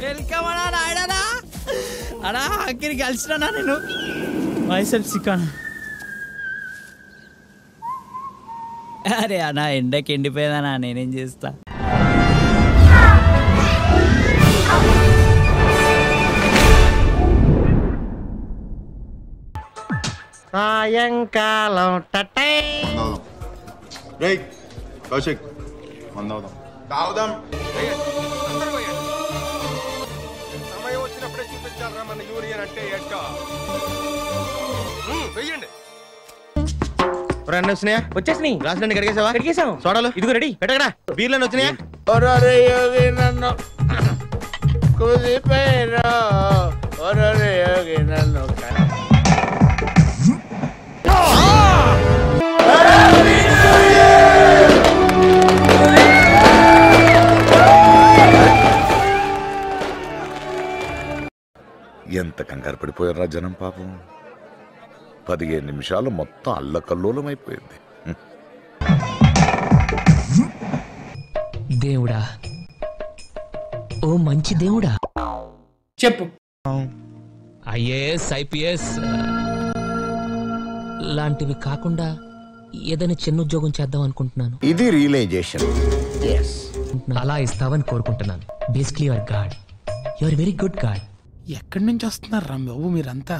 Welcome అన్నా నాయననా అడా అక్కడికి కలిసినా నేను మైసెల్ఫ్ సిక్కాను అరే అన్నా ఎండకి ఎండిపోయిందన్నా నేనేం చేస్తా సాయంకాలం టటై రే కౌశిక్ మందవుదాం తాగుదాం సమయం వచ్చినప్పుడే చూపించాలరా మన యూనియన్ అంటే ఏంటో ఉమ్, వెయ్యండి రెండు వచ్చినాయా వచ్చేసినాయి గ్లాసులన్నీ కడిగేసావా కడిగేసాం సోడాలు ఇదిగో రెడీ పెట్టకడా బీర్లను వచ్చినాయా ఒరరే యోగి నన్ను కుదిపోయినా ఒరరే యోగి నన్ను ఎంత కంగారు పడిపోయారా జనం పాపం పదిహేను నిమిషాలు మొత్తం అల్లకల్లోలమైపోయింది దేవుడా ఓ మంచి దేవుడా చెప్పు ఐఏఎస్ ఐపీఎస్ లాంటివి కాకుండా ఏదైనా చిన్న ఉద్యోగం చేద్దాం అనుకుంటున్నాను ఇది రియలైజేషన్ అలా ఇస్తావని కోరుకుంటున్నాను basically your god your very good god ఎక్కడి నుంచి వస్తున్నారు రా బాబు మీరంతా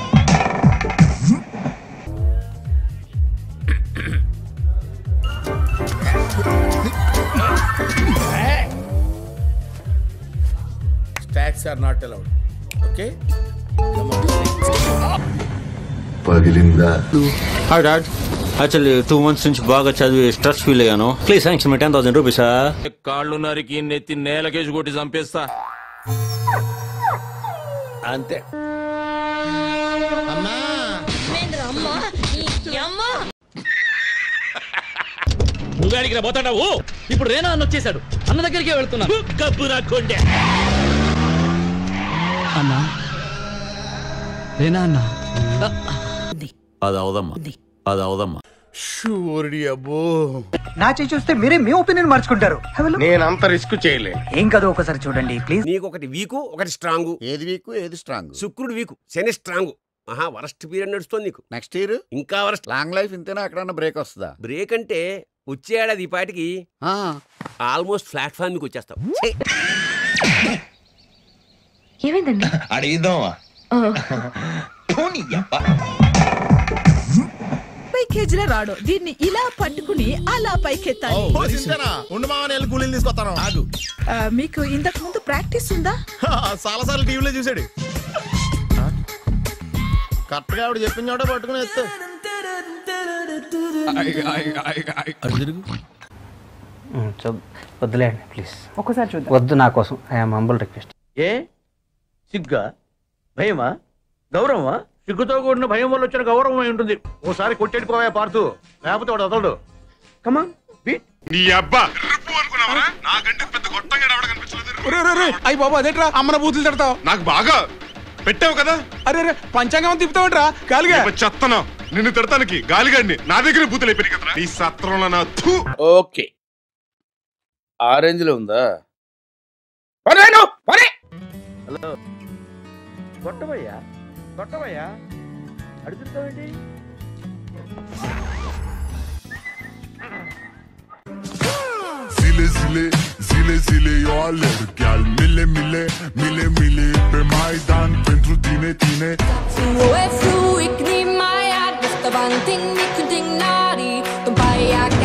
stocks are not allowed okay పగిలిందా hi dad actually two months నుంచి బాగా చదివి స్ట్రెస్ ఫీల్ అయ్యాను please sanction me ten thousand రూపీసా కాళ్ళు నరికి నెత్తి నేలకేసి కొట్టి చంపేస్తా అంతే నువ్వు పోతాడావు ఇప్పుడు రేనా అన్న వచ్చేసాడు అన్న దగ్గరికే వెళ్తున్నాను కబ్బు రాకుండే అన్నా రేనా అన్నా అది అవదమ్మా అది అవదమ్మా షూరి అబ్బో నా చేయి చూస్తే మీరే మీ ఒపీనియన్ మార్చుకుంటారు నేను అంత రిస్క్ చేయలే ఏం కాదు ఒకసారి చూడండి ప్లీజ్ నీకు ఒకటి వీకు ఒకటి స్ట్రాంగ్ ఏది వీక్ ఏది స్ట్రాంగ్ శుక్రుడు వీకు శని స్ట్రాంగ్ మహా వరస్ట్ పీరియడ్ నడుస్తుంది నీకు నెక్స్ట్ ఇయర్ ఇంకా వరస్ట్ లాంగ్ లైఫ్ ఇంతేనా అక్కడ బ్రేక్ వస్తుందా బ్రేక్ అంటే వచ్చే ఏడాది ఈ పాటికి ఆ, ఆల్మోస్ట్ ప్లాట్ఫామ్ మీకు వచ్చేస్తావు ఏమైందండి అడిగిద్దామా పై కేజీల రాడు దీన్ని ఇలా పట్టుకుని అలా పైకెత్తాలి ఓ, చింతేనా? ఉండు మామ నేను కూలీలు తీసుకొస్తాను ఆగు ఆ, మీకు ఇంతకు ముందు ప్రాక్టీస్ ఉందా చాలా సార్లు టీవీలో చూసాడు కరెక్ట్ గా ఆవిడ చెప్పిన చోట పట్టుకుని ఎత్తు వద్దులేండి ప్లీజ్ ఒకసారి చూద్దాం వద్దు నా కోసం ఐఎమ్ హంబుల్ రిక్వెస్ట్ ఏ సిగ్గా భయమా గౌరవమా సిగ్గుతో కూడిన భయం వల్ల వచ్చిన గౌరవం అయి ఉంటుంది ఓసారి కొట్టెడిపోయా పార్తు లేకపోతే వాడు వదలడు కమా బీట్ నీ అబ్బా నాకంటే పెద్ద గొట్టంగా ఎవడ కనిపించలేదు అయ్యి బాబు అదేట్రా అమ్మన బూతులు తిడతావు నాకు బాగా పెట్టావు కదా అరే అరే పంచాంగం తిప్పుతావట్రా కాలిగా చెత్తను నిన్ను తిడతానికి గాలిగాడిని నా దగ్గర బూతులు అయిపోయి కదా నీ సత్రంలో నా థూ ఓకే ఆరెంజ్ లో ఉందా హలో కొట్టబయ్యా కొట్టబయ్యా అడుగుతావేంటి Zile zile, zile zile eu alerg Chiar mile mile, mile mile Pe Maidan pentru tine, tine Fru, fru, ik neem mij uit, dus de wanting, ik kunt ding nari, dan bij